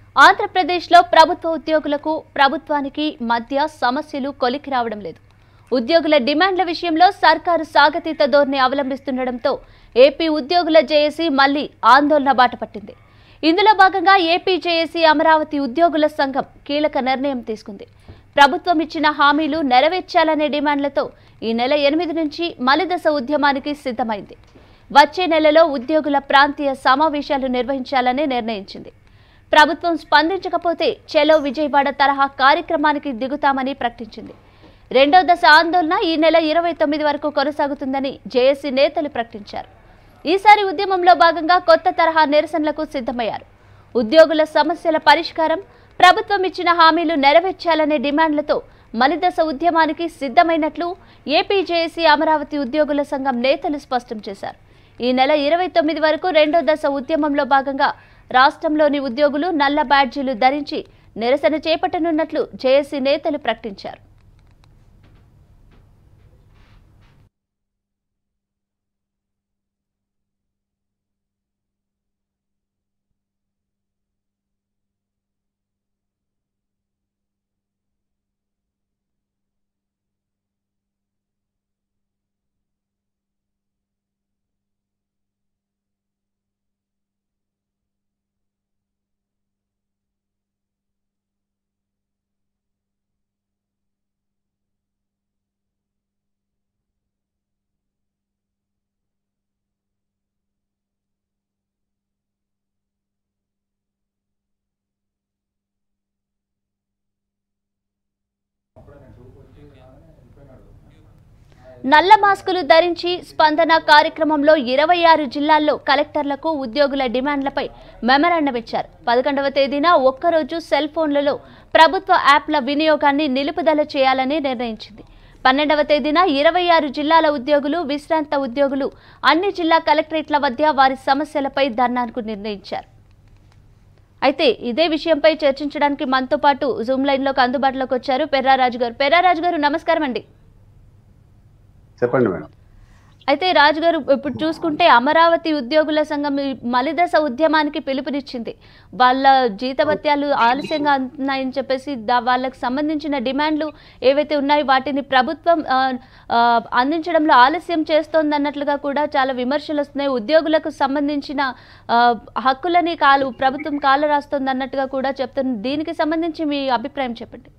ఆంధ్రప్రదేశ్లో ప్రభుత్వ ఉద్యోగులకు ప్రభుత్వానికి మధ్య సమస్యలు కొలికి రావడం లేదు ఉద్యోగుల డిమాండ్ల విషయంలో సర్కారు సాగతీత ధోరణి అవలంబిస్తుండటంతో ఏపీ ఉద్యోగుల జేఏసీ మళ్లీ ఆందోళన బాట పట్టింది ఇందులో భాగంగా ఏపీ జేఏసీ అమరావతి ఉద్యోగుల సంఘం కీలక నిర్ణయం తీసుకుంది ప్రభుత్వం ఇచ్చిన హామీలు నెరవేర్చాలనే డిమాండ్లతో ఈ నెల ఎనిమిది నుంచి మలిదశ ఉద్యమానికి సిద్ధమైంది వచ్చే నెలలో ఉద్యోగుల ప్రాంతీయ సమావేశాలు నిర్వహించాలని నిర్ణయించింది ప్రభుత్వం స్పందించకపోతే చెలో విజయవాడ తరహా కార్యక్రమానికి దిగుతామని ప్రకటించింది రెండో దశ ఆందోళన ఈ నెల ఇరవై తొమ్మిది వరకు కొనసాగుతుందని జేఏసీ నేతలు ప్రకటించారు ఈసారి ఉద్యమంలో భాగంగా కొత్త తరహా నిరసనలకు సిద్ధమయ్యారు ఉద్యోగుల సమస్యల పరిష్కారం ప్రభుత్వం ఇచ్చిన హామీలు నెరవేర్చాలనే డిమాండ్లతో మలిదశ ఉద్యమానికి సిద్ధమైనట్లు ఏపీ జేఏసీ అమరావతి ఉద్యోగుల సంఘం నేతలు స్పష్టం చేశారు ఈ నెల ఇరవై తొమ్మిది వరకు రెండో దశ ఉద్యమంలో భాగంగా రాష్ట్రంలోని ఉద్యోగులు నల్ల బ్యాడ్జీలు ధరించి నిరసన చేపట్టనున్నట్లు జేఏసీ నేతలు ప్రకటించారు నల్ల మాస్కులు ధరించి స్పందన కార్యక్రమంలో ఇరవై ఆరు జిల్లాల్లో కలెక్టర్లకు ఉద్యోగుల డిమాండ్లపై మెమరాండం ఇచ్చారు పదకొండవ తేదీన ఒక్కరోజు సెల్ ఫోన్లలో ప్రభుత్వ యాప్ల వినియోగాన్ని నిలుపుదల చేయాలని నిర్ణయించింది పన్నెండవ తేదీన ఇరవై ఆరు జిల్లాల ఉద్యోగులు విశ్రాంత ఉద్యోగులు అన్ని జిల్లా కలెక్టరేట్ల మధ్య వారి సమస్యలపై ధర్నాకు నిర్ణయించారు అయితే ఇదే విషయంపై చర్చించడానికి మనతో పాటు జూమ్ లైన్లోకి అందుబాటులోకి వచ్చారు పెర్రారాజు గారు పెర్రారాజు గారు నమస్కారం అండి చెప్పండి మేడం అయితే రాజు గారు ఇప్పుడు చూసుకుంటే అమరావతి ఉద్యోగుల సంఘం ఈ మలిదశ ఉద్యమానికి పిలుపునిచ్చింది వాళ్ళ జీతభత్యాలు ఆలస్యంగా అందుతున్నాయని చెప్పేసి దా- వాళ్ళకి సంబంధించిన డిమాండ్లు ఏవైతే ఉన్నాయో వాటిని ప్రభుత్వం ఆ, ఆ, అందించడంలో ఆలస్యం చేస్తోంది అన్నట్లుగా కూడా చాలా విమర్శలు వస్తున్నాయి ఉద్యోగులకు సంబంధించిన ఆ, హక్కులని కాలు ప్రభుత్వం కాలు రాస్తోంది అన్నట్టుగా కూడా చెప్తుంది దీనికి సంబంధించి మీ అభిప్రాయం చెప్పండి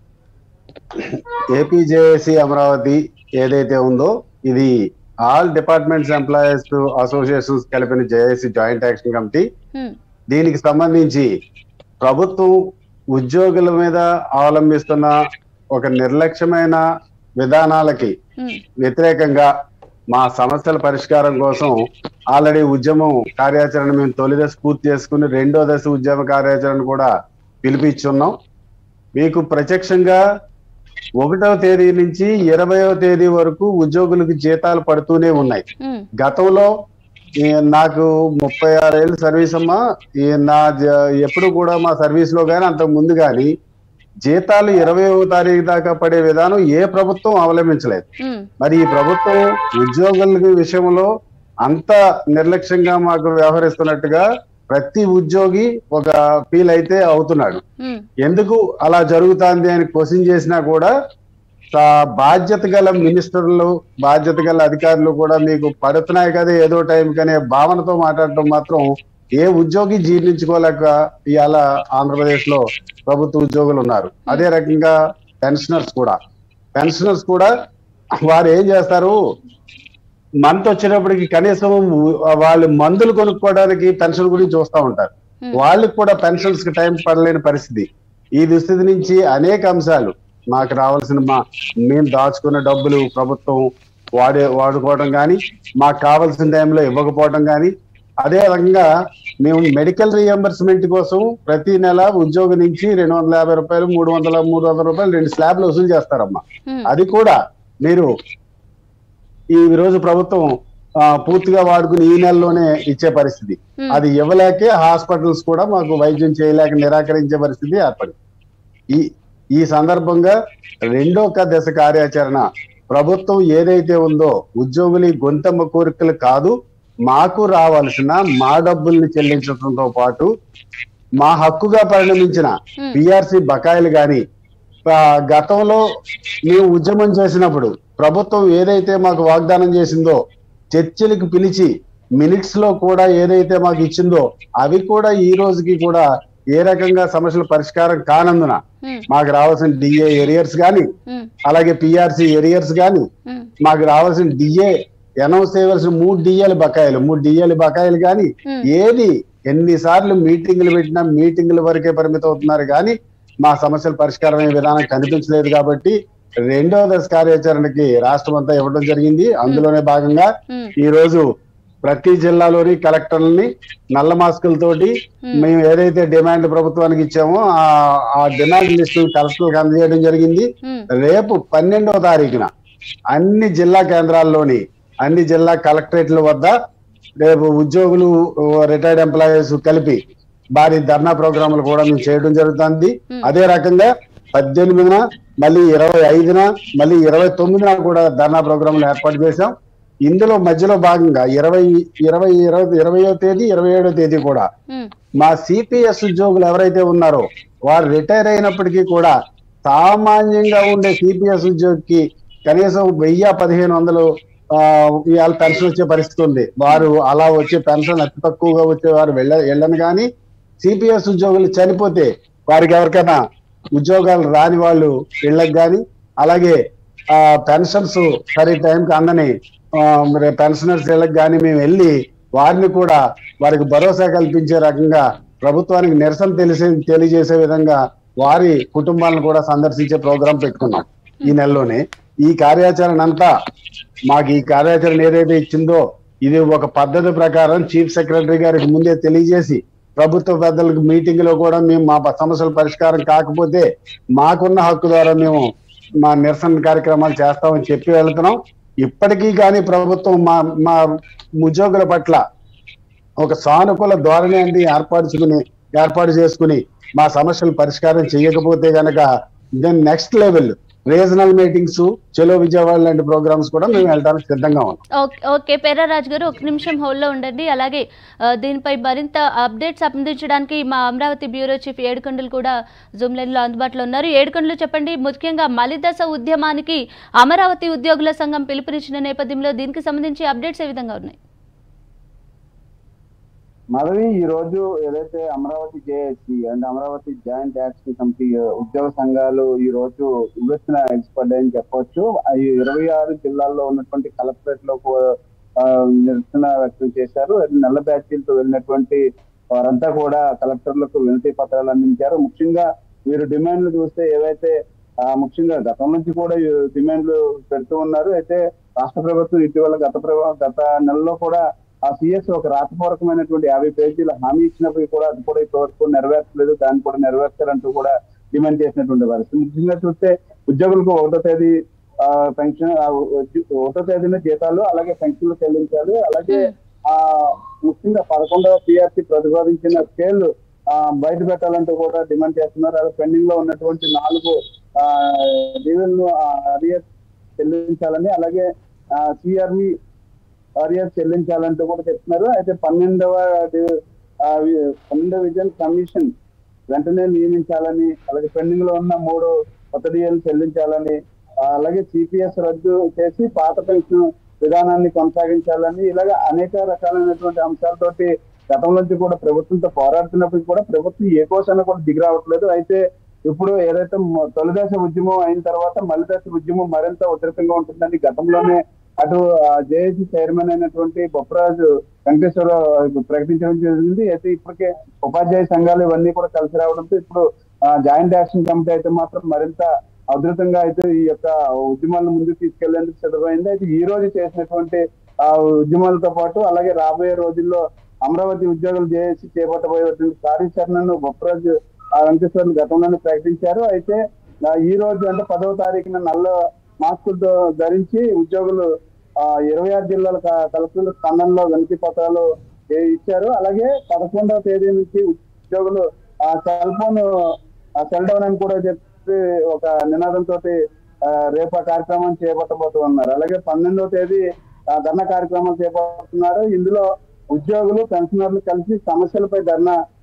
ఏపీజేఏసీ అమరావతి ఏదైతే ఉందో ఇది ఆల్ డిపార్ట్మెంట్స్ ఎంప్లాయీస్ అసోసియేషన్స్ కలిపిన జేఏసీ జాయింట్ యాక్షన్ కమిటీ హ్మ్, దీనికి సంబంధించి ప్రభుత్వం ఉద్యోగుల మీద అవలంబిస్తున్న ఒక నిర్లక్ష్యమైన విధానాలకి హ్మ్, వ్యతిరేకంగా మా సమస్యల పరిష్కారం కోసం ఆల్రెడీ ఉద్యమం కార్యాచరణ మేము తొలి దశ పూర్తి చేసుకుని రెండో దశ ఉద్యమ కార్యాచరణ కూడా పిలిపించున్నాం మీకు ప్రత్యక్షంగా ఒకటవ తేదీ నుంచి ఇరవయవ తేదీ వరకు ఉద్యోగులకు జీతాలు పడుతూనే ఉన్నాయి హ్మ్, గతంలో ఈ నాకు ముప్పై ఆరేళ్ళు సర్వీస్ అమ్మా ఈ నా జ- ఎప్పుడు కూడా మా సర్వీస్ లో కానీ అంతకు ముందు కానీ జీతాలు ఇరవయవ తారీఖు దాకా పడే విధానం ఏ ప్రభుత్వం అవలంబించలేదు హ్మ్, మరి ఈ ప్రభుత్వం ఉద్యోగుల విషయంలో అంత నిర్లక్ష్యంగా మాకు వ్యవహరిస్తున్నట్టుగా ప్రతి ఉద్యోగి ఒక ఫీల్ అయితే అవుతున్నాడు హ్మ్, ఎందుకు అలా జరుగుతుంది అని క్వశ్చన్ చేసినా కూడా సా- బాధ్యత గల మినిస్టర్లు బాధ్యత గల అధికారులు కూడా మీకు పడుతున్నాయి కదా ఏదో టైం కనే భావనతో మాట్లాడటం మాత్రం ఏ ఉద్యోగి జీర్ణించుకోలేక ఇవాళ ఆంధ్రప్రదేశ్ లో ప్రభుత్వ ఉద్యోగులు ఉన్నారు అదే రకంగా పెన్షనర్స్ కూడా పెన్షనర్స్ కూడా వారు ఏం చేస్తారు మంత్ వచ్చేటప్పటికి కనీసం వాళ్ళు మందులు కొనుక్కోవడానికి పెన్షన్ గురించి చూస్తూ ఉంటారు Hmm. వాళ్ళకి కూడా పెన్షన్స్ కి టైం పడలేని పరిస్థితి ఈ దుస్థితి నుంచి అనేక అంశాలు మాకు రావాల్సిన మా మేము దాచుకున్న డబ్బులు ప్రభుత్వం వాడే వాడుకోవడం కానీ మాకు కావాల్సిన టైంలో ఇవ్వకపోవడం కానీ అదే రకంగా మేము మెడికల్ రియంబర్స్మెంట్ కోసం ప్రతి నెల ఉద్యోగి నుంచి రెండు వందల యాభై రూపాయలు మూడు వందల మూడు వందల రూపాయలు రెండు స్లాబ్లు వసూలు చేస్తారమ్మా హ్మ్, అది కూడా మీరు ఈ రోజు ప్రభుత్వం ఆ, పూర్తిగా వాడుకుని ఈ నెలలోనే ఇచ్చే పరిస్థితి హ్మ్. అది ఇవ్వలేకే హాస్పిటల్స్ కూడా మాకు వైద్యం చేయలేక నిరాకరించే పరిస్థితి ఏర్పడింది ఈ ఈ సందర్భంగా రెండో క- దశ కార్యాచరణ ప్రభుత్వం ఏదైతే ఉందో ఉద్యోగులు ఈ గొంతమ్మ కోరికలు కాదు మాకు రావాల్సిన మా డబ్బుల్ని చెల్లించడంతో పాటు మా హక్కుగా పరిణమించిన Hmm. పిఆర్సి బకాయిలు గాని ఆ, గతంలో మేము ఉద్యమం చేసినప్పుడు ప్రభుత్వం ఏదైతే మాకు వాగ్దానం చేసిందో చర్చలకు పిలిచి మినిట్స్ లో కూడా ఏదైతే మాకు ఇచ్చిందో అవి కూడా ఈ రోజుకి కూడా ఏ రకంగా సమస్యల పరిష్కారం కానందున ఉమ్, మాకు రావాల్సిన డిఏ ఎరియర్స్ గాని ఉమ్, అలాగే పిఆర్సి ఎరియర్స్ గాని ఉమ్, మాకు రావాల్సిన డిఏ అనౌన్స్ చేయవలసిన మూడు డిఏలు బకాయిలు మూడు డిఏలు బకాయిలు కానీ Hmm. ఏది ఎన్నిసార్లు మీటింగులు పెట్టినా మీటింగుల వరకే పరిమితం అవుతున్నారు కానీ మా సమస్యల పరిష్కారం అయ్యే విధానం కనిపించలేదు కాబట్టి రెండో దశ కార్యాచరణకి రాష్ట్రం అంతా ఇవ్వడం జరిగింది అందులోనే భాగంగా ఉమ్, ఈ రోజు ప్రతి జిల్లాలోని కలెక్టర్లని నల్ల మాస్కులతోటి Hmm. మేము ఏదైతే డిమాండ్ ప్రభుత్వానికి ఇచ్చామో ఆ ఆ డిమాండ్ లిస్టు కలెక్టర్లకు అందజేయడం జరిగింది ఉమ్, రేపు పన్నెండవ తారీఖున అన్ని జిల్లా కేంద్రాల్లోని అన్ని జిల్లా కలెక్టరేట్ల వద్ద రేపు ఉద్యోగులు రిటైర్డ్ ఎంప్లాయీస్ కలిపి భారీ ధర్నా ప్రోగ్రాములు కూడా మేము చేయడం జరుగుతుంది Hmm. అదే రకంగా పద్దెనిమిదిన మళ్ళీ ఇరవై ఐదున మళ్ళీ ఇరవై తొమ్మిదిన కూడా ధర్నా ప్రోగ్రాములు ఏర్పాటు చేశాం ఇందులో మధ్యలో భాగంగా ఇరవై ఇరవై ఇరవై ఇరవయో తేదీ ఇరవై ఏడో తేదీ కూడా ఉమ్, మా సిపిఎస్ ఉద్యోగులు ఎవరైతే ఉన్నారో వారు రిటైర్ అయినప్పటికీ కూడా సామాన్యంగా ఉండే సిపిఎస్ ఉద్యోగికి కనీసం వెయ్యి పదిహేను వందలు ఆ, ఇవాళ పెన్షన్ వచ్చే పరిస్థితి ఉంది వారు అలా వచ్చే పెన్షన్ అతి తక్కువగా వచ్చే వారు వెళ్ళ వెళ్ళను కానీ సిపిఎస్ ఉద్యోగులు చనిపోతే వారికి ఎవరికైనా ఉద్యోగాలు రాని వాళ్ళు ఇళ్ళకి కానీ అలాగే ఆ పెన్షన్స్ సరి టైంకి అందని ఆ, మరి పెన్షనర్స్ ఇళ్ళకి కానీ మేము వెళ్ళి వారిని కూడా వారికి భరోసా కల్పించే రకంగా ప్రభుత్వానికి నిరసన తెలిసే తెలియజేసే విధంగా వారి కుటుంబాలను కూడా సందర్శించే ప్రోగ్రాం పెట్టుకున్నాం ఈ నెలలోనే ఈ కార్యాచరణ అంతా మాకు ఈ కార్యాచరణ ఏదైతే ఇచ్చిందో ఇది ఒక పద్ధతి ప్రకారం చీఫ్ సెక్రటరీ గారికి ముందే తెలియజేసి ప్రభుత్వ పెద్దలకు మీటింగ్ లో కూడా మేము మా సమస్యల పరిష్కారం కాకపోతే మాకున్న హక్కు ద్వారా మేము మా నిరసన కార్యక్రమాలు చేస్తామని చెప్పి వెళ్తున్నాం ఇప్పటికీ కానీ ప్రభుత్వం మా మా ఉద్యోగుల పట్ల ఒక సానుకూల ధోరణి అనేది ఏర్పరచుకుని ఏర్పాటు చేసుకుని మా సమస్యలు పరిష్కారం చేయకపోతే గనక then next level regional meetings Chalo Vijayawada లాంటి ప్రోగ్రామ్స్ కూడా మేము వెళ్ళడానికి సిద్ధంగా ఉన్నాం ఓకే ఓకే పెర్రారాజ్ గారు ఒక నిమిషం హోల్డ్లో ఉండండి అలాగే ఆ, దీనిపై మరింత అప్డేట్స్ అందించడానికి మా అమరావతి బ్యూరో చీఫ్ ఏడుకొండలు కూడా జూమ్ లైన్లో అందుబాటులో ఉన్నారు ఏడుకొండలు చెప్పండి ముఖ్యంగా మలిదశ ఉద్యమానికి అమరావతి ఉద్యోగుల సంఘం పిలుపునిచ్చిన నేపథ్యంలో దీనికి సంబంధించి అప్డేట్స్ ఏ విధంగా ఉన్నాయి మాధవి ఈ రోజు ఏదైతే Amaravati JAC and Amaravati joint action committee ఉద్యోగ సంఘాలు ఈ రోజు ఉవ్వెత్తున ఎగిసిపడ్డాయని చెప్పొచ్చు ఈ ఇరవై ఆరు జిల్లాల్లో ఉన్నటువంటి కలెక్టరేట్ లో కూ- ఆ, నిరసన వ్యక్తం చేశారు అది నల్ల బ్యాచీలతో వెళ్ళినటువంటి వారంతా కూడా కలెక్టర్లకు వినతి పత్రాలు అందించారు ముఖ్యంగా వీరు డిమాండ్లు చూస్తే ఏవైతే ఆ, ముఖ్యంగా గతం నుంచి కూడా ఈ డిమాండ్లు పెడుతూ ఉన్నారు అయితే రాష్ట్ర ప్రభుత్వం ఇటీవల గత ప్రభు- గత నెలలో కూడా ఆ సిఎస్ ఒక రాతపూర్వకమైనటువంటి యాభై పేజీల హామీ ఇచ్చినప్పటికీ కూడా అది కూడా ఇప్పటివరకు నెరవేర్చలేదు దాన్ని కూడా నెరవేర్చారంటూ కూడా డిమాండ్ చేసినటువంటి పరిస్థితి ముఖ్యంగా చూస్తే ఉద్యోగులకు ఒకటో తేదీ ఆ, పెన్షన్ ఆ, ఉద్య- ఒకటో తేదీన జీతాలు అలాగే పెన్షన్లు చెల్లించాలి అలాగే ఆ ముఖ్యంగా పదకొండవ పిఆర్సీ ప్రతిపాదించిన స్కేల్ బయట పెట్టాలంటూ కూడా డిమాండ్ చేస్తున్నారు అలాగే పెండింగ్ లో ఉన్నటువంటి నాలుగు దీవులను అరియర్ చెల్లించాలని అలాగే సిఆర్మి ఆర్ఆర్ చెల్లించాలంటూ కూడా చెప్తున్నారు అయితే పన్నెండవ డి- ఆ, వి- పన్నెండవ విజన్ కమిషన్ వెంటనే నియమించాలని అలాగే పెండింగ్ లో ఉన్న మూడు కొత్త డిఎల్ చెల్లించాలని ఆ, అలాగే సిపిఎస్ రద్దు చేసి పాత పెన్షన్ విధానాన్ని కొనసాగించాలని ఇలాగ అనేక రకాలైనటువంటి అంశాలతోటి గతం నుంచి కూడా ప్రభుత్వంతో పోరాడుతున్నప్పటికీ కూడా ప్రభుత్వం ఏ కోసాన కూడా దిగి రావట్లేదు అయితే ఇప్పుడు ఏదైతే మొ- తొలిదశ ఉద్యమం అయిన తర్వాత మలి దశ ఉద్యమం మరింత ఉధృతంగా ఉంటుందని గతంలోనే అటు జేఏసీ చైర్మన్ అయినటువంటి బొప్పరాజు వెంకటేశ్వరరావు ప్రకటించడం జరిగింది అయితే ఇప్పటికే ఉపాధ్యాయ సంఘాలు ఇవన్నీ కూడా కలిసి రావడంతో ఇప్పుడు జాయింట్ యాక్షన్ కమిటీ అయితే మాత్రం మరింత ఉధృతంగా అయితే ఈ యొక్క ఉద్యమాలను ముందుకు తీసుకెళ్లేందుకు సిద్ధమైంది అయితే ఈ రోజు చేసినటువంటి ఆ ఉద్యమాలతో పాటు అలాగే రాబోయే రోజుల్లో అమరావతి ఉద్యోగులు చేసి చేపట్టబోయేటువంటి కార్యాచరణను బొప్పరాజు ఆ వెంకటేశ్వర్లు గతంలోనే ప్రకటించారు అయితే ఆ, ఈ రోజు అంటే పదవ తారీఖున నల్ల మాస్కులతో ధరించి ఉద్యోగులు ఆ, ఇరవై ఆరు జిల్లాల క- కలెక్టర్ల స్పందనలో వినతి పత్రాలు ఏ- ఇచ్చారు అలాగే పదకొండవ తేదీ నుంచి ఉద్యోగులు ఆ సెల్ ఫోన్ సెల్ డౌన్ అని కూడా చెప్పి ఒక నినాదంతో రేపు ఆ కార్యక్రమం చేపట్టబోతూ ఉన్నారు అలాగే పన్నెండవ తేదీ ఆ, ధర్నా కార్యక్రమం చేపడుతున్నారు ఇందులో ఉద్యోగులు పెన్షనర్లు కలిసి సమస్యలపై ధర్నా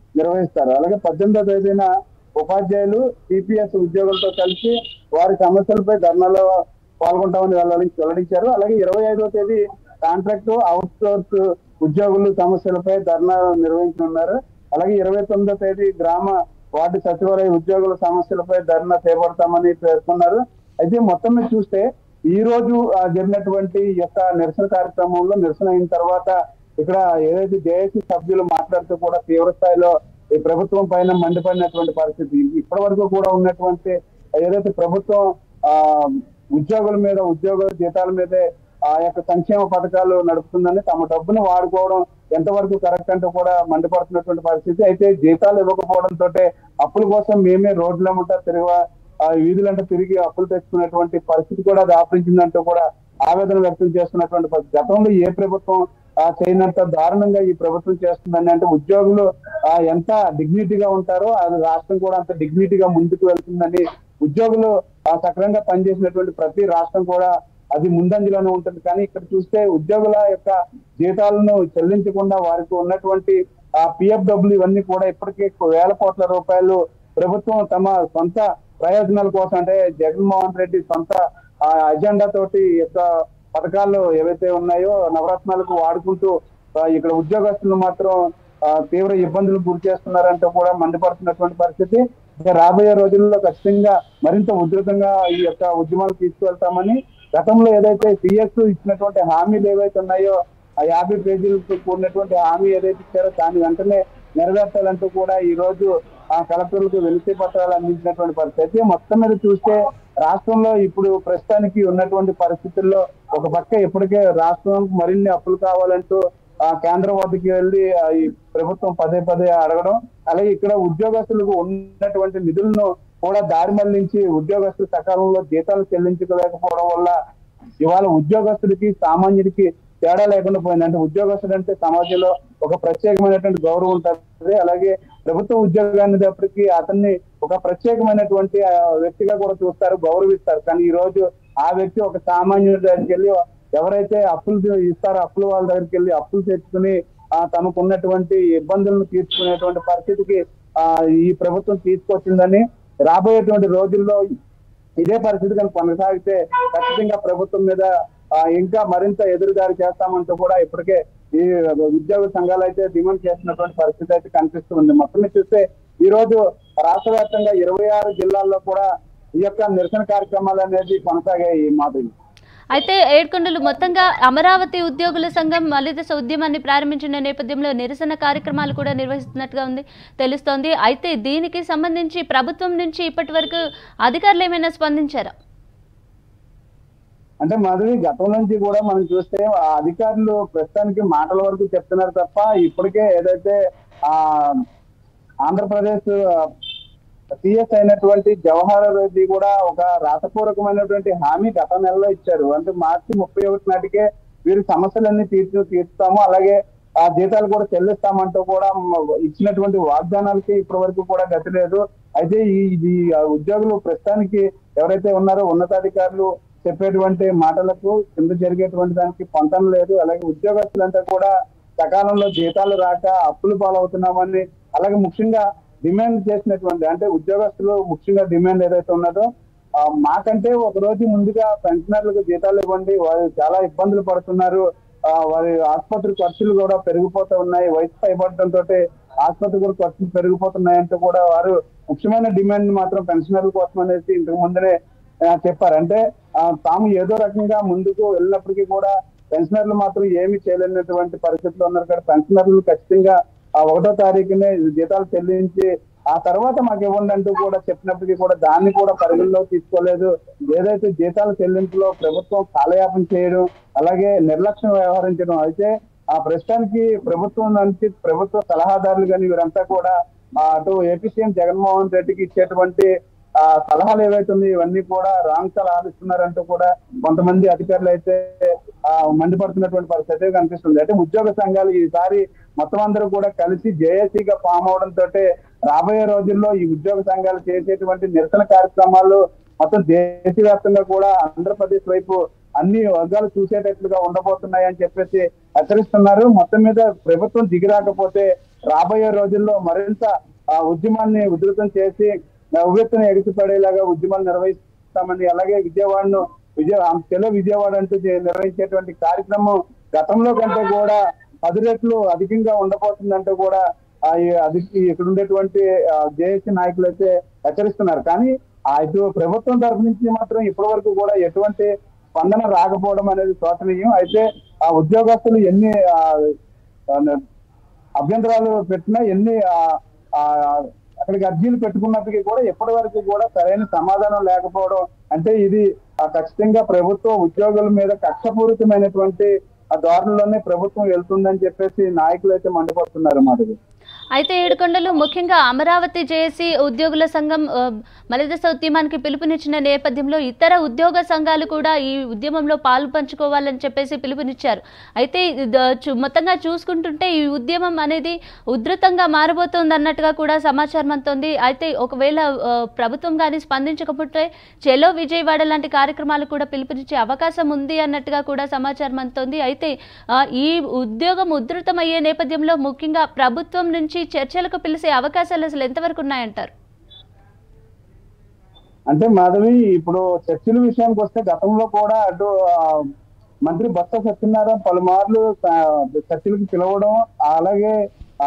నిర్వహిస్తారు అలాగే పద్దెనిమిదో తేదీన ఉపాధ్యాయులు సిపిఎస్ ఉద్యోగులతో కలిసి వారి సమస్యలపై ధర్నాలో పాల్గొంటామని వెల్లడి- వెల్లడించారు అలాగే ఇరవై ఐదో తేదీ కాంట్రాక్ట్ అవుట్ సోర్స్ ఉద్యోగులు సమస్యలపై ధర్నా నిర్వహించనున్నారు అలాగే ఇరవై తొమ్మిదో తేదీ గ్రామ వార్డు సచివాలయ ఉద్యోగుల సమస్యలపై ధర్నా చేపడతామని పేర్కొన్నారు అయితే మొత్తం మీద చూస్తే ఈ రోజు ఆ, జరిగినటువంటి ఈ యొక్క నిరసన కార్యక్రమంలో నిరసన అయిన తర్వాత ఇక్కడ ఏదైతే జేఏసీ సభ్యులు మాట్లాడుతూ కూడా తీవ్ర స్థాయిలో ఈ ప్రభుత్వం పైన మండిపడినటువంటి పరిస్థితి ఇప్పటి వరకు కూడా ఉన్నటువంటి ఏదైతే ప్రభుత్వం ఆ ఉద్యోగుల మీద ఉద్యోగుల జీతాల మీదే ఆ యొక్క సంక్షేమ పథకాలు నడుపుతుందని తమ డబ్బును వాడుకోవడం ఎంతవరకు కరెక్ట్ అంటూ కూడా మండిపడుతున్నటువంటి పరిస్థితి అయితే జీతాలు ఇవ్వకపోవడంతో అప్పుల కోసం మేమే రోడ్లమ్మట తిరిగి ఆ వీధులంటే తిరిగి అప్పులు తెచ్చుకునేటువంటి పరిస్థితి కూడా దాపరించిందంటూ కూడా ఆవేదన వ్యక్తం చేస్తున్నటువంటి పరిస్థితి గతంలో ఏ ప్రభుత్వం ఆ చేయనంత దారుణంగా ఈ ప్రభుత్వం చేస్తుందని అంటే ఉద్యోగులు ఆ ఎంత డిగ్నిటీగా ఉంటారో అది రాష్ట్రం కూడా అంత డిగ్నిటీగా ముందుకు వెళ్తుందని ఉద్యోగులు ఆ సక్రమంగా పనిచేసినటువంటి ప్రతి రాష్ట్రం కూడా అది ముందంజలోనే ఉంటుంది కానీ ఇక్కడ చూస్తే ఉద్యోగుల యొక్క జీతాలను చెల్లించకుండా వారికి ఉన్నటువంటి ఆ పిఎఫ్ డబ్బులు ఇవన్నీ కూడా ఇప్పటికే వేల కోట్ల రూపాయలు ప్రభుత్వం తమ సొంత ప్రయోజనాల కోసం అంటే జగన్మోహన్ రెడ్డి సొంత ఆ అజెండా తోటి ఈ యొక్క పథకాలు ఏవైతే ఉన్నాయో నవరత్నాలకు వాడుకుంటూ ఆ, ఇక్కడ ఉద్యోగస్తులు మాత్రం ఆ, తీవ్ర ఇబ్బందులు గురి చేస్తున్నారంటూ కూడా మండిపడుతున్నటువంటి పరిస్థితి ఇక రాబోయే రోజుల్లో ఖచ్చితంగా మరింత ఉధృతంగా ఈ యొక్క ఉద్యమాలు తీసుకువెళ్తామని గతంలో ఏదైతే సిఎస్ ఇచ్చినటువంటి హామీలు ఏవైతే ఉన్నాయో ఆ యాభై పేజీలతో కూడినటువంటి హామీ ఏదైతే ఇచ్చారో దాని వెంటనే నెరవేర్చాలంటూ కూడా ఈ రోజు ఆ కలెక్టర్లకు వెలిసి పత్రాలు అందించినటువంటి పరిస్థితి మొత్తం మీద చూస్తే రాష్ట్రంలో ఇప్పుడు ప్రస్తుతానికి ఉన్నటువంటి పరిస్థితుల్లో ఒక పక్క ఇప్పటికే రాష్ట్రం మరిన్ని అప్పులు కావాలంటూ ఆ కేంద్రం వద్దకి వెళ్ళి ఆ, ఈ ప్రభుత్వం పదే పదే అడగడం అలాగే ఇక్కడ ఉద్యోగస్తులకు ఉన్నటువంటి నిధులను కూడా దారి మళ్లించి ఉద్యోగస్తులు సకాలంలో జీతాలు చెల్లించలేకపోవడం వల్ల ఇవాళ ఉద్యోగస్తుడికి సామాన్యుడికి తేడా లేకుండా పోయింది అంటే ఉద్యోగస్తుడు అంటే సమాజంలో ఒక ప్రత్యేకమైనటువంటి గౌరవం ఉంటుంది అలాగే ప్రభుత్వ ఉద్యోగాన్ని తప్పటికి అతన్ని ఒక ప్రత్యేకమైనటువంటి ఆ, వ్యక్తిగా కూడా చూస్తారు గౌరవిస్తారు కానీ ఈ రోజు ఆ వ్యక్తి ఒక సామాన్యుడి దగ్గరికి వెళ్ళి ఎవరైతే అప్పులు ఇస్తారో అప్పుల వాళ్ళ దగ్గరికి వెళ్ళి అప్పులు తెచ్చుకుని ఆ, తమకు ఉన్నటువంటి ఇబ్బందులను తీర్చుకునేటువంటి పరిస్థితికి ఆ ఈ ప్రభుత్వం తీసుకొచ్చిందని రాబోయేటువంటి రోజుల్లో ఇదే పరిస్థితి కనుక కొనసాగితే ఖచ్చితంగా ప్రభుత్వం మీద ఆ, ఇంకా మరింత ఎదురుదారి చేస్తామంటూ కూడా ఇప్పటికే ఈ ఉద్యోగ సంఘాలు అయితే డిమాండ్ చేస్తున్నటువంటి పరిస్థితి అయితే కనిపిస్తుంది మొత్తం మీద చూస్తే ఈ రోజు రాష్ట్ర వ్యాప్తంగా ఇరవై ఆరు జిల్లాల్లో కూడా ఈ యొక్క నిరసన కార్యక్రమాలు అనేది కొనసాగాయి మాధవి అయితే ఏడుకొండలు మొత్తంగా అమరావతి ఉద్యోగుల సంఘం మలిదశ ఉద్యమాన్ని ప్రారంభించిన నేపథ్యంలో నిరసన కార్యక్రమాలు కూడా నిర్వహిస్తున్నట్టుగా ఉంది తెలుస్తోంది అయితే దీనికి సంబంధించి ప్రభుత్వం నుంచి ఇప్పటి వరకు అధికారులు ఏమైనా స్పందించారా అంటే మాధవి గతం నుంచి కూడా మనం చూస్తే ఆ అధికారులు ప్రస్తుతానికి మాటల వరకు చెప్తున్నారు తప్ప ఇప్పటికే ఏదైతే ఆ ఆంధ్రప్రదేశ్ సిఎస్ అయినటువంటి జవహర్ రెడ్డి కూడా ఒక రాతపూర్వకమైనటువంటి హామీ గత నెలలో ఇచ్చారు అంటే మార్చి ముప్పై ఒకటి నాటికే వీరి సమస్యలన్నీ తీర్చు తీర్చుతాము అలాగే ఆ జీతాలు కూడా చెల్లిస్తామంటూ కూడా మ- ఇచ్చినటువంటి వాగ్దానాలకి ఇప్పటి వరకు కూడా గతి లేదు అయితే ఈ ఇది ఆ ఉద్యోగులు ప్రస్తుతానికి ఎవరైతే ఉన్నారో ఉన్నతాధికారులు చెప్పేటువంటి మాటలకు కింద జరిగేటువంటి దానికి పొంతం లేదు అలాగే ఉద్యోగస్తులంతా కూడా సకాలంలో జీతాలు రాక అప్పులు పాలవుతున్నామని అలాగే ముఖ్యంగా డిమాండ్ చేసినటువంటి అంటే ఉద్యోగస్తులు ముఖ్యంగా డిమాండ్ ఏదైతే ఉన్నదో ఆ, మాకంటే ఒక రోజు ముందుగా పెన్షనర్లకు జీతాలు ఇవ్వండి వారు చాలా ఇబ్బందులు పడుతున్నారు ఆ, వారి ఆసుపత్రి ఖర్చులు కూడా పెరిగిపోతూ ఉన్నాయి వయసు పైబడటంతో ఆసుపత్రి కూడా ఖర్చులు పెరిగిపోతున్నాయంటూ కూడా వారు ముఖ్యమైన డిమాండ్ మాత్రం పెన్షనర్ల కోసం అనేసి ఇంతకు ముందరే ఆ, చెప్పారు అంటే ఆ, తాము ఏదో రకంగా ముందుకు వెళ్ళినప్పటికీ కూడా పెన్షనర్లు మాత్రం ఏమీ చేయలేనటువంటి పరిస్థితిలో ఉన్నారు కాబట్టి పెన్షనర్లు ఖచ్చితంగా ఆ ఒకటో తారీఖునే జీతాలు చెల్లించి ఆ తర్వాత మాకు ఇవ్వండి అంటూ కూడా చెప్పినప్పటికీ కూడా దాన్ని కూడా పరిగణలో తీసుకోలేదు ఏదైతే జీతాల చెల్లింపులో ప్రభుత్వం కాలయాపన చేయడం అలాగే నిర్లక్ష్యం వ్యవహరించడం అయితే ఆ ప్రస్తుతానికి ప్రభుత్వం నుంచి ప్రభుత్వ సలహాదారులు కానీ వీరంతా కూడా ఆ అటు ఏపీ సీఎం జగన్మోహన్ రెడ్డికి ఇచ్చేటువంటి ఆ సలహాలు ఏవైతే ఉన్నాయో ఇవన్నీ కూడా రాంగ్ సలహాలు ఇస్తున్నారంటూ కూడా కొంతమంది అధికారులు అయితే ఆ మండిపడుతున్నటువంటి పరిస్థితి అయితే కనిపిస్తుంది అంటే ఉద్యోగ సంఘాలు ఈసారి మొత్తం అందరూ కూడా కలిసి జేఏసీగా ఫామ్ అవడం తోటే రాబోయే రోజుల్లో ఈ ఉద్యోగ సంఘాలు చేసేటువంటి నిరసన కార్యక్రమాలు మొత్తం దేశవ్యాప్తంగా కూడా ఆంధ్రప్రదేశ్ వైపు అన్ని వర్గాలు చూసేటట్లుగా ఉండబోతున్నాయి అని చెప్పేసి హెచ్చరిస్తున్నారు మొత్తం మీద ప్రభుత్వం దిగిరాకపోతే రాబోయే రోజుల్లో మరింత ఆ ఉద్యమాన్ని ఉధృతం చేసి ఆ ఉవ్వెత్తున ఎగిసిపడేలాగా ఉద్యమాలు నిర్వహిస్తామని అలాగే విజయవాడను విజయ తెల విజయవాడ అంటూ చే- నిర్వహించేటువంటి కార్యక్రమం గతంలో కంటే కూడా పది రెట్లు అధికంగా ఉండబోతుందంటూ కూడా ఆ ఈ అది ఇక్కడ ఉండేటువంటి జేఏసీ నాయకులు అయితే హెచ్చరిస్తున్నారు కానీ ఆ ఇటు ప్రభుత్వం తరఫు నుంచి మాత్రం ఇప్పటి వరకు కూడా ఎటువంటి స్పందన రాకపోవడం అనేది శోచనీయం అయితే ఆ ఉద్యోగస్తులు ఎన్ని ఆ, ఆ, అభ్యంతరాలు పెట్టినా ఎన్ని ఆ, ఆ, అక్కడికి అర్జీలు పెట్టుకున్నప్పటికీ కూడా ఎప్పటి వరకు కూడా సరైన సమాధానం లేకపోవడం అంటే ఇది ఆ, ఖచ్చితంగా ప్రభుత్వ ఉద్యోగుల మీద కక్షపూరితమైనటువంటి ఆ దారుల్లోనే ప్రభుత్వం వెళ్తుందని చెప్పేసి నాయకులు అయితే మండిపడుతున్నారు మాటది అయితే ఏడుకొండలు ముఖ్యంగా అమరావతి జేఏసీ ఉద్యోగుల సంఘం ఆ, మలిదశ ఉద్యమానికి పిలుపునిచ్చిన నేపథ్యంలో ఇతర ఉద్యోగ సంఘాలు కూడా ఈ ఉద్యమంలో పాలు పంచుకోవాలని చెప్పేసి పిలుపునిచ్చారు అయితే ఇది ద- చు- మొత్తంగా చూసుకుంటుంటే ఈ ఉద్యమం అనేది ఉధృతంగా మారబోతోంది అన్నట్టుగా కూడా సమాచారం అందుతోంది అయితే ఒకవేళ ఆ, ప్రభుత్వం కానీ స్పందించకపోతే చెలో విజయవాడ లాంటి కార్యక్రమాలు కూడా పిలుపునిచ్చే అవకాశం ఉంది అన్నట్టుగా కూడా సమాచారం అందుతోంది అయితే ఆ, ఈ ఉద్యోగం ఉధృతమయ్యే నేపథ్యంలో ముఖ్యంగా ప్రభుత్వం నుంచి చర్చలకు పిలిచే అవకాశాలు అసలు ఎంతవరకు ఉన్నాయంటారు అంటే మాధవి ఇప్పుడు చర్చల విషయానికి వస్తే గతంలో కూడా అటు ఆ, మంత్రి బొత్స సత్యనారాయణ పలుమార్లు ఆ, చర్చలకు పిలవడం అలాగే ఆ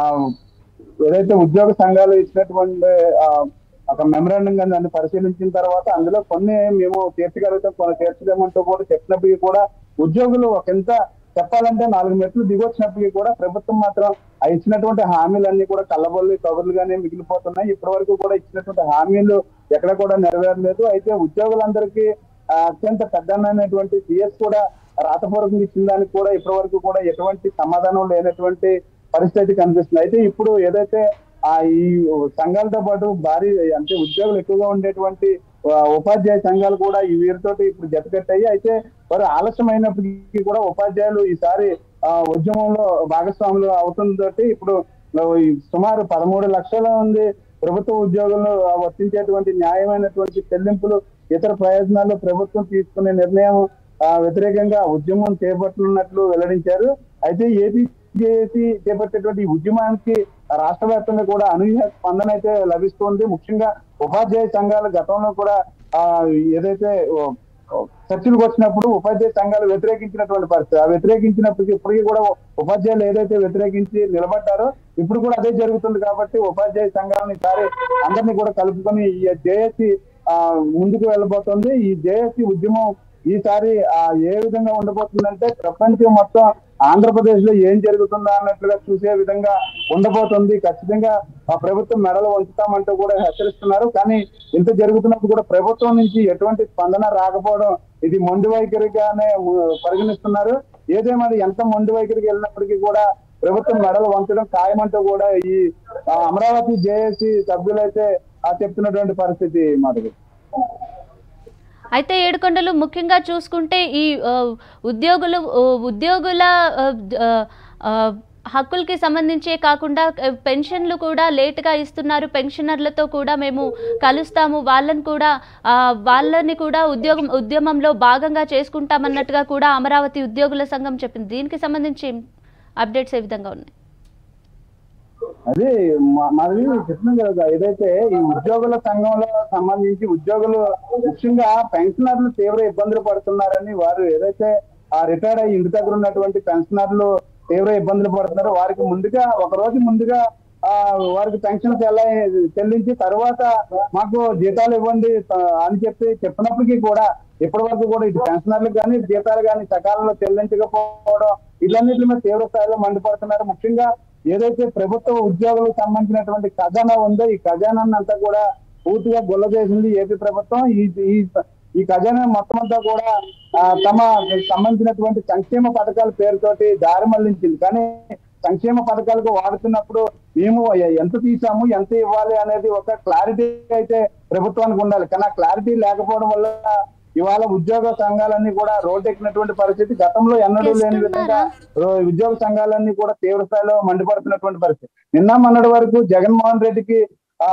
ఏదైతే ఉద్యోగ సంఘాలు ఇచ్చినటువంటి ఆ, ఒక మెమరాండం కానీ దాన్ని పరిశీలించిన తర్వాత అందులో కొన్ని మేము తీర్చగలుగుతాం కొన్ని తీర్చలేమంటూ కూడా చెప్పినప్పటికీ కూడా ఉద్యోగులు ఒక ఎంత చెప్పాలంటే నాలుగు మెట్లు దిగొచ్చినప్పటికీ కూడా ప్రభుత్వం మాత్రం ఆ ఇచ్చినటువంటి హామీలన్నీ కూడా కళ్ళబొల్లి కబుర్లుగానే మిగిలిపోతున్నాయి ఇప్పటి వరకు కూడా ఇచ్చినటువంటి హామీలు ఎక్కడ కూడా నెరవేరలేదు అయితే ఉద్యోగులందరికీ ఆ, అత్యంత పెద్దనైనటువంటి సిఎస్ కూడా రాతపూర్వకంగా ఇచ్చిన దానికి కూడా ఇప్పటి వరకు కూడా ఎటువంటి సమాధానం లేనటువంటి పరిస్థితి కనిపిస్తుంది అయితే ఇప్పుడు ఏదైతే ఆ ఈ సంఘాలతో పాటు భారీ అంటే ఉద్యోగులు ఎక్కువగా ఉండేటువంటి ఆ, ఉపాధ్యాయ సంఘాలు కూడా ఈ వీరితోటి ఇప్పుడు జతకట్టాయి అయితే వారు ఆలస్యం అయినప్పటికీ కూడా ఉపాధ్యాయులు ఈసారి ఆ, ఉద్యమంలో భాగస్వాములు అవుతుందోటి ఇప్పుడు ఈ సుమారు పదమూడు లక్షల మంది ప్రభుత్వ ఉద్యోగులను వర్తించేటువంటి న్యాయమైనటువంటి చెల్లింపులు ఇతర ప్రయోజనాలు ప్రభుత్వం తీసుకునే నిర్ణయం ఆ, వ్యతిరేకంగా ఉద్యమం చేపట్టనున్నట్లు వెల్లడించారు అయితే ఏపీ చేసి చేపట్టేటువంటి ఈ ఉద్యమానికి రాష్ట్ర వ్యాప్తంగా కూడా అనూహ్య స్పందన అయితే లభిస్తుంది ముఖ్యంగా ఉపాధ్యాయ సంఘాలు గతంలో కూడా ఆ ఏదైతే ఓ, ఓ, చర్చలకు వచ్చినప్పుడు ఉపాధ్యాయ సంఘాలు వ్యతిరేకించినటువంటి పరిస్థితి ఆ వ్యతిరేకించినప్పటికీ ఇప్పటికీ కూడా ఉపాధ్యాయులు ఏదైతే వ్యతిరేకించి నిలబడ్డారో ఇప్పుడు కూడా అదే జరుగుతుంది కాబట్టి ఉపాధ్యాయ సంఘాలను ఈసారి అందరినీ కూడా కలుపుకొని ఈ జేఏసీ ఆ ముందుకు వెళ్ళబోతుంది ఈ జేఏసీ ఉద్యమం ఈసారి ఆ ఏ విధంగా ఉండబోతుందంటే ప్రపంచం మొత్తం ఆంధ్రప్రదేశ్ లో ఏం జరుగుతుందా అన్నట్లుగా చూసే విధంగా ఉండబోతుంది ఖచ్చితంగా ఆ ప్రభుత్వం మెడలు ఉంచుతామంటూ కూడా హెచ్చరిస్తున్నారు కానీ ఇంత జరుగుతున్నప్పుడు కూడా ప్రభుత్వం నుంచి ఎటువంటి స్పందన రాకపోవడం ఇది మొండి వైఖరిగానే ము- పరిగణిస్తున్నారు ఏదేమది ఎంత మొండి వైఖరికి వెళ్ళినప్పటికీ కూడా ప్రభుత్వం మెడలు వంచడం ఖాయమంటూ కూడా ఈ ఆ, అమరావతి జేఏసీ సభ్యులైతే ఆ చెప్తున్నటువంటి పరిస్థితి మాది అయితే ఏడుకొండలు ముఖ్యంగా చూసుకుంటే ఈ ఆ, ఉద్యోగులు ఆ, ఉద్యోగుల ఆ, ఆ, ఆ, హక్కులకి సంబంధించే కాకుండా ఆ, పెన్షన్లు కూడా లేటుగా ఇస్తున్నారు పెన్షనర్లతో కూడా మేము కలుస్తాము వాళ్ళని కూడా ఆ, వాళ్ళని కూడా ఉద్యోగం ఉద్యమంలో భాగంగా చేసుకుంటామన్నట్టుగా కూడా అమరావతి ఉద్యోగుల సంఘం చెప్పింది దీనికి సంబంధించి అప్డేట్స్ ఏ విధంగా ఉన్నాయి అదే మా- మాది చెప్తున్నాం కదా ఏదైతే ఈ ఉద్యోగుల సంఘంలో సంబంధించి ఉద్యోగులు ముఖ్యంగా పెన్షనర్లు తీవ్ర ఇబ్బందులు పడుతున్నారని వారు ఏదైతే ఆ రిటైర్డ్ అయ్యి ఇంటి దగ్గర ఉన్నటువంటి పెన్షనర్లు తీవ్ర ఇబ్బందులు పడుతున్నారు వారికి ముందుగా ఒక రోజు ముందుగా ఆ వారికి పెన్షన్ చెల్ల చెల్లించి తర్వాత మాకు జీతాలు ఇవ్వండి ఆ, అని చెప్పి చెప్పినప్పటికీ కూడా ఇప్పటి వరకు కూడా ఇటు పెన్షనర్లకు కానీ జీతాలు కానీ సకాలంలో చెల్లించకపోవడం ఇవన్నిటి మీద తీవ్ర స్థాయిలో మండిపడుతున్నారు ముఖ్యంగా ఏదైతే ప్రభుత్వ ఉద్యోగులకు సంబంధించినటువంటి ఖజానా ఉందో ఈ ఖజానాన్ని అంతా కూడా పూర్తిగా గుల్ల చేసింది ఏపీ ప్రభుత్వం ఈ ఈ ఈ ఖజానా మొత్తం అంతా కూడా ఆ, తమ సంబంధించినటువంటి సంక్షేమ పథకాల పేరుతోటి దారి మళ్లించింది కానీ సంక్షేమ పథకాలకు వాడుతున్నప్పుడు మేము ఎ- ఎంత తీసాము ఎంత ఇవ్వాలి అనేది ఒక క్లారిటీ అయితే ప్రభుత్వానికి ఉండాలి కానీ ఆ క్లారిటీ లేకపోవడం వల్ల ఇవాళ ఉద్యోగ సంఘాలన్నీ కూడా రోడ్డెక్కినటువంటి పరిస్థితి గతంలో ఎన్నడూ లేని విధంగా రో- ఉద్యోగ సంఘాలన్నీ కూడా తీవ్ర స్థాయిలో మండిపడుతున్నటువంటి పరిస్థితి నిన్న మొన్నటి వరకు జగన్మోహన్ రెడ్డికి ఆ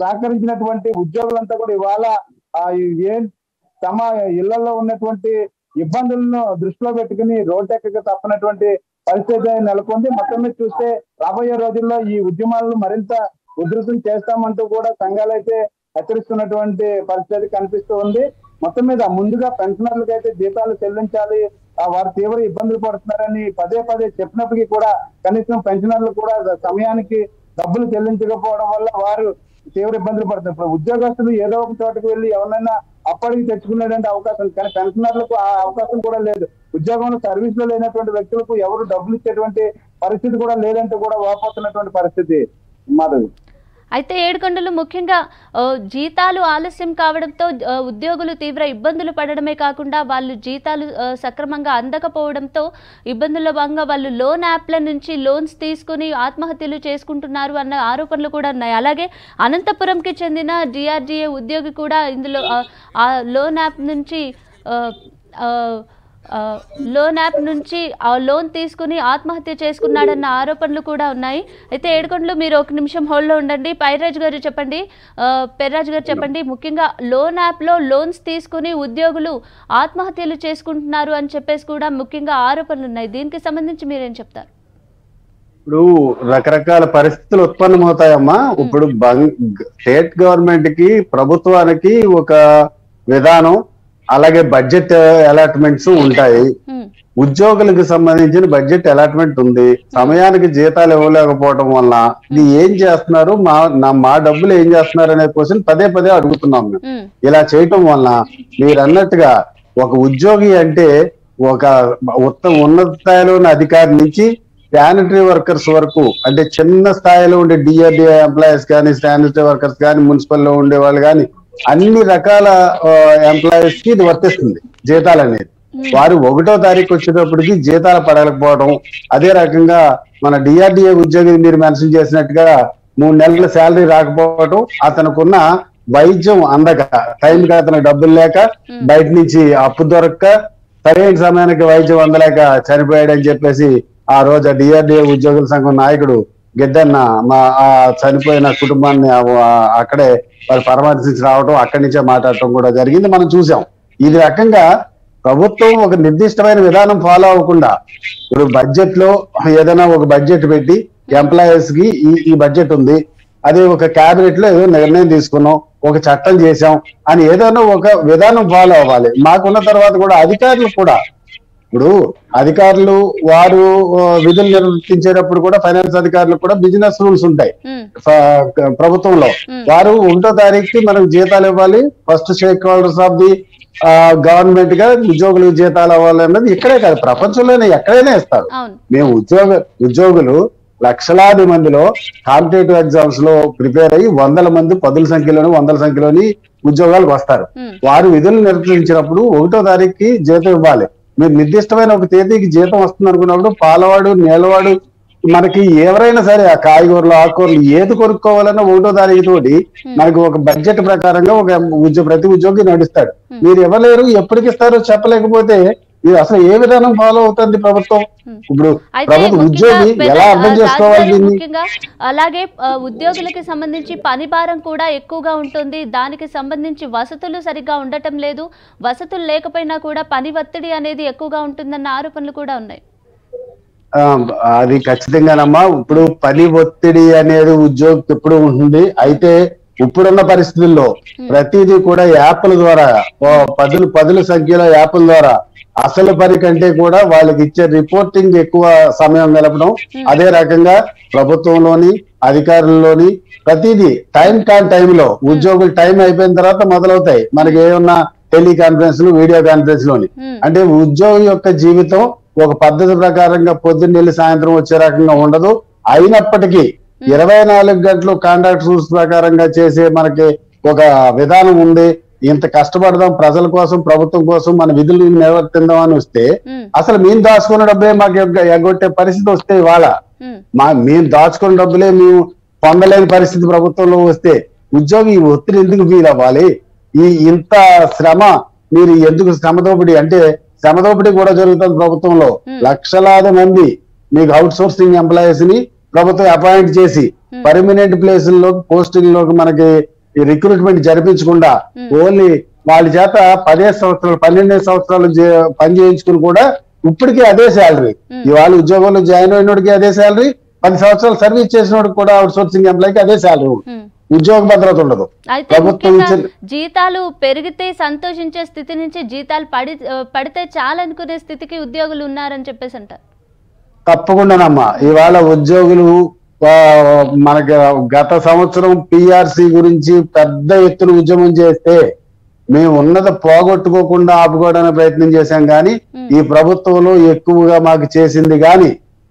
సహకరించినటువంటి ఉద్యోగులంతా కూడా ఇవాళ ఆ ఏ తమ ఇళ్లలో ఉన్నటువంటి ఇబ్బందులను దృష్టిలో పెట్టుకుని రోడ్డెక్కక తప్పనటువంటి పరిస్థితి నెలకొంది మొత్తం మీద చూస్తే రాబోయే రోజుల్లో ఈ ఉద్యమాలను మరింత ఉధృతం చేస్తామంటూ కూడా సంఘాలు అయితే హెచ్చరిస్తున్నటువంటి పరిస్థితి కనిపిస్తూ ఉంది మొత్తం మీద ముందుగా పెన్షనర్లకు అయితే జీతాలు చెల్లించాలి ఆ వారు తీవ్ర ఇబ్బందులు పడుతున్నారని పదే పదే చెప్పినప్పటికీ కూడా కనీసం పెన్షనర్లు కూడా సమయానికి డబ్బులు చెల్లించకపోవడం వల్ల వారు తీవ్ర ఇబ్బందులు పడుతున్నారు ఇప్పుడు ఉద్యోగస్తులు ఏదో ఒక చోటకు వెళ్ళి ఎవరైనా అప్పటికి తెచ్చుకునేటువంటి అవకాశం ఉంది. కానీ పెన్షనర్లకు ఆ అవకాశం కూడా లేదు ఉద్యోగంలో సర్వీస్ లో లేనటువంటి వ్యక్తులకు ఎవరు డబ్బులు ఇచ్చేటువంటి పరిస్థితి కూడా లేదంటూ కూడా వాపోతున్నటువంటి పరిస్థితి మాధవి అయితే ఏడుకొండలు ముఖ్యంగా ఆ, జీతాలు ఆలస్యం కావడంతో ఆ, ఉద్యోగులు తీవ్ర ఇబ్బందులు పడడమే కాకుండా వాళ్ళు జీతాలు ఆ, సక్రమంగా అందకపోవడంతో ఇబ్బందుల భాగంగా వాళ్ళు లోన్ యాప్ల నుంచి లోన్స్ తీసుకుని ఆత్మహత్యలు చేసుకుంటున్నారు అన్న ఆరోపణలు కూడా ఉన్నాయి అలాగే అనంతపురంకి చెందిన డిఆర్డీఏ ఉద్యోగి కూడా ఇందులో ఆ, ఆ లోన్ యాప్ నుంచి ఆ, ఆ, ఆ, లోన్ యాప్ నుంచి ఆ లోన్ తీసుకుని ఆత్మహత్య చేసుకున్నాడన్న ఆరోపణలు కూడా ఉన్నాయి అయితే ఏడుకొండలు మీరు ఒక నిమిషం హోల్డ్లో ఉండండి పైరాజ్ గారు చెప్పండి ఆ, పెర్రాజ్ గారు చెప్పండి ముఖ్యంగా లోన్ యాప్లో లోన్స్ తీసుకుని ఉద్యోగులు ఆత్మహత్యలు చేసుకుంటున్నారు అని చెప్పేసి కూడా ముఖ్యంగా ఆరోపణలు ఉన్నాయి దీనికి సంబంధించి మీరేం చెప్తారు ఇప్పుడు రకరకాల పరిస్థితులు ఉత్పన్నమవుతాయమ్మా ఇప్పుడు బంగ్ స్టేట్ గవర్నమెంట్ కి ప్రభుత్వానికి ఒక విధానం అలాగే బడ్జెట్ అలాట్మెంట్స్ ఉంటాయి ఉమ్, ఉద్యోగులకు సంబంధించిన బడ్జెట్ అలాట్మెంట్ ఉంది సమయానికి జీతాలు ఇవ్వలేకపోవడం వల్ల ఇది ఏం చేస్తున్నారు మా నా మా డబ్బులు ఏం చేస్తున్నారు అనే క్వశ్చన్ పదే పదే అడుగుతున్నాం మేము ఉమ్, ఇలా చేయటం వలన మీరు అన్నట్టుగా ఒక ఉద్యోగి అంటే ఒక ఉత్త ఉన్నత స్థాయిలో ఉన్న అధికారి నుంచి శానిటరీ వర్కర్స్ వరకు అంటే చిన్న స్థాయిలో ఉండే డిఆర్డిఏ ఎంప్లాయీస్ కానీ శానిటరీ వర్కర్స్ కానీ మున్సిపల్ లో ఉండే వాళ్ళు కానీ అన్ని రకాల ఎంప్లాయీస్ కి ఇది వర్తిస్తుంది జీతాలు అనేది వారు ఒకటో తారీఖు వచ్చేటప్పటికి జీతాలు పడకపోవడం అదే రకంగా మన డిఆర్డిఏ ఉద్యోగి మీరు మెన్షన్ చేసినట్టుగా మూడు నెలల శాలరీ రాకపోవడం అతనుకున్న వైద్యం అందక టైంకి అతను డబ్బులు లేక బయట నుంచి అప్పు దొరక్క సరైన సమయానికి వైద్యం అందలేక చనిపోయాడని చెప్పేసి ఆ రోజు డిఆర్డిఏ ఉద్యోగుల సంఘం నాయకుడు గిద్దన్న మా ఆ చనిపోయిన కుటుంబాన్ని ఆ- ఆ- అక్కడే వారు పరామర్శించి రావడం అక్కడి నుంచే మాట్లాడటం కూడా జరిగింది మనం చూసాం ఇది రకంగా ప్రభుత్వం ఒక నిర్దిష్టమైన విధానం ఫాలో అవ్వకుండా ఇప్పుడు బడ్జెట్ లో ఏదైనా ఒక బడ్జెట్ పెట్టి ఎంప్లాయీస్ కి ఈ ఈ బడ్జెట్ ఉంది అదే ఒక కేబినెట్ లో ఏదో నిర్ణయం తీసుకున్నాం ఒక చట్టం చేశాం అని ఏదైనా ఒక విధానం ఫాలో అవ్వాలి మాకున్న తర్వాత కూడా అధికారులు కూడా ఇప్పుడు అధికారులు వారు ఆ, విధులు నిర్వర్తించేటప్పుడు కూడా ఫైనాన్స్ అధికారులు కూడా బిజినెస్ రూల్స్ ఉంటాయి ఉమ్, ఫ- ప్రభుత్వంలో Hmm. వారు ఒకటో తారీఖుకి మనకు జీతాలు ఇవ్వాలి first stake holders of the government గా ఉద్యోగులకు జీతాలు ఇవ్వాలి అన్నది ఇక్కడే కాదు ప్రపంచంలోనే ఎక్కడైనా ఇస్తారు అవును మేము ఉద్యోగ ఉద్యోగులు లక్షలాది మందిలో కాంపిటేటివ్ ఎగ్జామ్స్ లో ప్రిపేర్ అయ్యి వందల మంది పదుల సంఖ్యలోని వందల సంఖ్యలోని ఉద్యోగాలకు వస్తారు ఉమ్, వారు విధులు నిర్వహించినప్పుడు ఒకటో తారీఖుకి జీతం ఇవ్వాలి మీరు నిర్దిష్టమైన ఒక తేదీకి జీతం వస్తుంది అనుకున్నప్పుడు పాలవాడు నీలవాడు మనకి ఎవరైనా సరే ఆ కాయగూరలు ఆకుకూరలు ఏది కొనుక్కోవాలన్నా ఒకటో తారీఖు తోటి మనకి ఒక బడ్జెట్ ప్రకారంగా ఒక ఉద్యోగ ప్రతి ఉద్యోగి నడుస్తాడు మీరు ఇవ్వలేరు ఎప్పటికి ఇస్తారో చెప్పలేకపోతే ఇది అసలు ఏ విధానం ఫాలో అవుతుంది ప్రభుత్వం ఇప్పుడు అయితే ప్రభుత్వ ముఖ్యంగా ఉద్యోగి పెద్ద- ఎలా అర్థం ఆ, చేసుకోవాలి రాజుగారు దీన్ని ముఖ్యంగా అలాగే ఆ, ఉద్యోగులకి సంబంధించి పని భారం కూడా ఎక్కువగా ఉంటుంది దానికి సంబంధించి వసతులు సరిగ్గా ఉండటం లేదు వసతులు లేకపోయినా కూడా పని ఒత్తిడి అనేది ఎక్కువగా ఉంటుందన్న ఆరోపణలు కూడా ఉన్నాయి ఆ, అది ఖచ్చితంగానమ్మా ఇప్పుడు పని ఒత్తిడి అనేది ఉద్యోగికి ఎప్పుడు ఉంటుంది అయితే ఇప్పుడున్న పరిస్థితుల్లో ప్రతిదీ కూడా యాప్ల ద్వారా ఓ పదులు పదుల సంఖ్యలో యాప్ల ద్వారా అసలు పని కంటే కూడా వాళ్ళకి ఇచ్చే రిపోర్టింగ్ ఎక్కువ సమయం గడపడం అదే రకంగా ప్రభుత్వంలోని అధికారుల్లోని ప్రతిదీ టైం కాన్ టైంలో ఉద్యోగులు టైం అయిపోయిన తర్వాత మొదలవుతాయి మనకి ఏమన్నా టెలికాన్ఫరెన్స్ వీడియో కాన్ఫరెన్స్ లోని ఉమ్, అంటే ఉద్యోగి యొక్క జీవితం ఒక పద్ధతి ప్రకారంగా పొద్దున్న వెళ్ళి సాయంత్రం వచ్చే రకంగా ఉండదు అయినప్పటికీ ఇరవై నాలుగు గంటలు కాంట్రాక్ట్ రూల్స్ ప్రకారంగా చేసే మనకి ఒక విధానం ఉంది ఇంత కష్టపడదాం ప్రజల కోసం ప్రభుత్వం కోసం మన విధులు నిర్వర్తిందాం అని వస్తే ఉమ్, అసలు మేము దాచుకున్న డబ్బే మాకు ఎగ్గ- ఎగ్గొట్టే పరిస్థితి వస్తే ఇవాళ ఉమ్, మా మేము దాచుకున్న డబ్బులే మేము పొందలేని పరిస్థితి ప్రభుత్వంలో వస్తే ఉద్యోగి ఈ ఒత్తిడి ఎందుకు ఫీల్ అవ్వాలి ఈ ఇంత శ్రమ మీరు ఎందుకు శ్రమ దోపిడీ అంటే శ్రమ దోపిడీ కూడా జరుగుతుంది ప్రభుత్వంలో Hmm. లక్షలాది మంది మీకు అవుట్ సోర్సింగ్ ఎంప్లాయీస్ ని ప్రభుత్వం అపాయింట్ చేసి పర్మనెంట్ ప్లేసుల్లో పోస్టింగ్ లోకి మనకి రిక్రూట్మెంట్ జరిపించకుండా ఓన్లీ వాళ్ళ చేత పదిహేను సంవత్సరాలు పన్నెండు సంవత్సరాలు జే- పని చేయించుకుని కూడా ఇప్పటికీ అదే శాలరీ Hmm. ఇవాళ ఉద్యోగంలో జాయిన్ అయినోడికి అదే శాలరీ పది సంవత్సరాలు సర్వీస్ చేసినోడికి కూడా అవుట్ సోర్సింగ్ ఎంప్లాయ్కి అదే శాలరీ ఉమ్. ఉద్యోగ భద్రత ఉండదు అయితే ప్రభుత్వం ముఖ్యంగా ఇచ్చిన- జీతాలు పెరిగితే సంతోషించే స్థితి నుంచి జీతాలు పడి ఆ, పడితే చాలనుకునే స్థితికి ఉద్యోగులు ఉన్నారని చెప్పేసి అంటారు తప్పకుండానమ్మా ఇవాళ ఉద్యోగులు ఆ, మనకి గత సంవత్సరం పిఆర్సి గురించి పెద్ద ఎత్తున ఉద్యమం చేస్తే మేము ఉన్నది పోగొట్టుకోకుండా ఆపుకోవడానికి ప్రయత్నం చేశాం కానీ Hmm. ఈ ప్రభుత్వంలో ఎక్కువగా మాకు చేసింది కానీ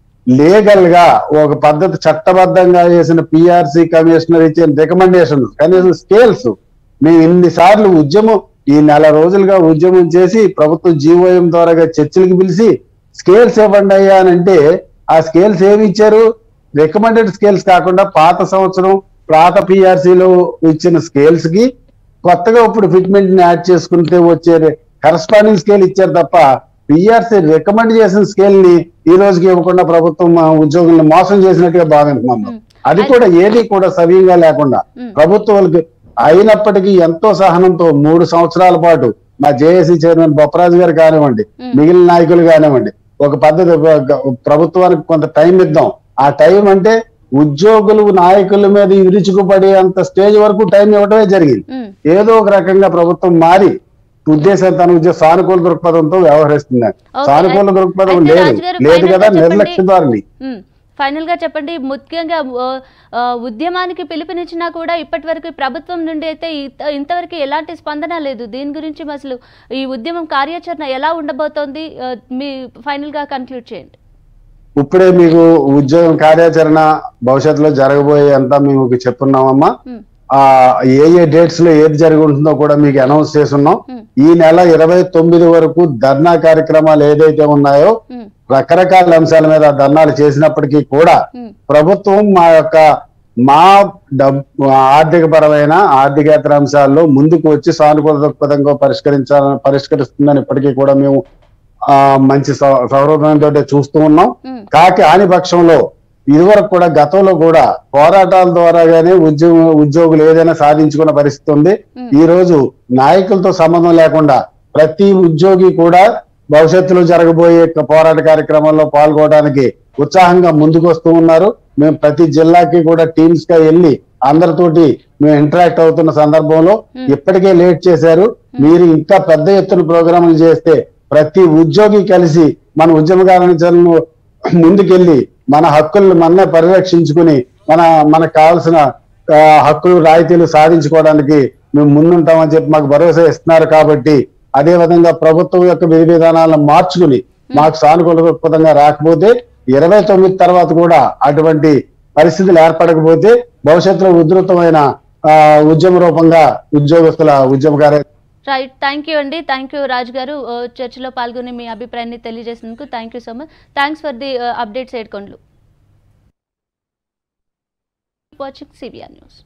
లీగల్ గా ఒక పద్ధతి చట్టబద్ధంగా చేసిన పిఆర్సి కమిషనర్ ఇచ్చిన రికమెండేషన్ కనీసం స్కేల్స్ మేము ఇన్ని సార్లు ఉద్యమం ఈ నెల రోజులుగా ఉద్యమం చేసి ప్రభుత్వం జీవోఎం ద్వారా చర్చలకు పిలిచి స్కేల్స్ ఇవ్వండి అయ్యా అని అంటే ఆ స్కేల్స్ ఏమి ఇచ్చారు రికమెండెడ్ స్కేల్స్ కాకుండా పాత సంవత్సరం పాత పిఆర్సీలో ఇచ్చిన స్కేల్స్ కి కొత్తగా ఇప్పుడు ఫిట్మెంట్ ని యాడ్ చేసుకుంటే వచ్చే కరస్పాండింగ్ స్కేల్ ఇచ్చారు తప్ప పిఆర్సీ రికమెండ్ చేసిన స్కేల్ ని ఈ రోజుకి ఇవ్వకుండా ప్రభుత్వం మా ఉద్యోగుల్ని మోసం చేసినట్టుగా భావిస్తున్నాం Hmm. అది కూడా ఏది కూడా సవ్యంగా లేకుండా Hmm. ప్రభుత్వాలకు అయినప్పటికీ ఎంతో సహనంతో మూడు సంవత్సరాల పాటు మా జేఏసీ చైర్మన్ బొప్పరాజు గారు కానివ్వండి Hmm. మిగిలిన నాయకులు కానివ్వండి ఒక పద్ధతి గ- ప్రభుత్వానికి కొంత టైం ఇద్దాం ఆ టైం అంటే ఉద్యోగులు నాయకుల మీద విరుచుకుపడే అంత స్టేజ్ వరకు టైం ఇవ్వడమే జరిగింది ఉమ్. ఏదో ఒక రకంగా ప్రభుత్వం మారి ఉద్దేశం తన ఉద్దేశం సానుకూల దృక్పథంతో వ్యవహరిస్తుంది Okay. సానుకూల దృక్పథం అయితే లేదు రాజు గారు లేదు final కదా గా చెప్పండి. నిర్లక్ష్య ధోరణి ఉమ్. ఫైనల్ గా చెప్పండి ముఖ్యంగా ఆ, ఆ, ఉద్యమానికి పిలుపునిచ్చినా కూడా ఇప్పటి వరకు ప్రభుత్వం నుండి అయితే ఇంత- ఇంతవరకు ఎలాంటి స్పందన లేదు దీని గురించి అసలు ఈ ఉద్యమం కార్యాచరణ ఎలా ఉండబోతోంది ఆ, మీ ఫైనల్ గా కన్క్లూడ్ చేయండి ఇప్పుడే మీకు ఉద్యోగం కార్యాచరణ భవిష్యత్తులో జరగబోయే అంతా మేము మీకు చెప్తున్నామమ్మా ఉమ్. ఆ ఏ ఏ డేట్స్ లో ఏది జరిగి ఉంటుందో కూడా మీకు అనౌన్స్ చేస్తున్నాం ఉమ్. ఈ నెల ఇరవై తొమ్మిది వరకు ధర్నా కార్యక్రమాలు ఏదైతే ఉన్నాయో ఉమ్. రకరకాల అంశాల మీద ధర్నాలు చేసినప్పటికీ కూడా ఉమ్. ప్రభుత్వం మా యొక్క మా డబ్ ఆర్థిక పరమైన ఆర్థికేతర అంశాల్లో ముందుకు వచ్చి సానుకూల దృక్పథంగా పరిష్కరించాలని పరిష్కరిస్తుందని ఇప్పటికీ కూడా మేము ఆ మంచి సౌ- సౌహృదయంతో చూస్తూ ఉన్నాం ఉమ్. కాకి ఆని పక్షంలో ఇదివరకు కూడా గతంలో కూడా పోరాటాల ద్వారాగానే ఉద్యోగ ఉద్యోగులు ఏదైనా సాధించుకున్న పరిస్థితి ఉంది ఉమ్. ఈ రోజు నాయకులతో సంబంధం లేకుండా ప్రతి ఉద్యోగి కూడా భవిష్యత్తులో జరగబోయే పోరాట కార్యక్రమాల్లో పాల్గొనడానికి ఉత్సాహంగా ముందుకు వస్తూ ఉన్నారు మేము ప్రతి జిల్లాకి కూడా టీమ్స్ గా వెళ్ళి అందరితోటి మేము ఇంటరాక్ట్ అవుతున్న సందర్భంలో Hmm. ఇప్పటికే లేట్ చేశారు మీరు ఇంకా పెద్ద ఎత్తున ప్రోగ్రాములు చేస్తే ప్రతి ఉద్యోగి కలిసి మన ఉద్యమ కార్యాచరణను ముందుకెళ్లి మన హక్కులను మనమే పరిరక్షించుకుని మన మనకు కావాల్సిన ఆ, హక్కులు రాయితీలు సాధించుకోవడానికి మేము ముందుంటామని చెప్పి మాకు భరోసా ఇస్తున్నారు కాబట్టి అదే విధంగా ప్రభుత్వం యొక్క విధి విధానాలను మార్చుకుని మాకు సానుకూల దృక్పథంగా రాకపోతే ఇరవై తొమ్మిది తర్వాత కూడా అటువంటి పరిస్థితులు ఏర్పడకపోతే భవిష్యత్తులో ఉధృతమైన ఆ, ఉద్యమ రూపంగా ఉద్యోగస్తుల ఉద్యమ కార్య రైట్ థ్యాంక్ యూ అండి థ్యాంక్ యూ రాజు గారు ఆ, చర్చలో పాల్గొని మీ అభిప్రాయాన్ని తెలియజేసినందుకు thank you so much thanks for the updates Edukondalu watching CBR news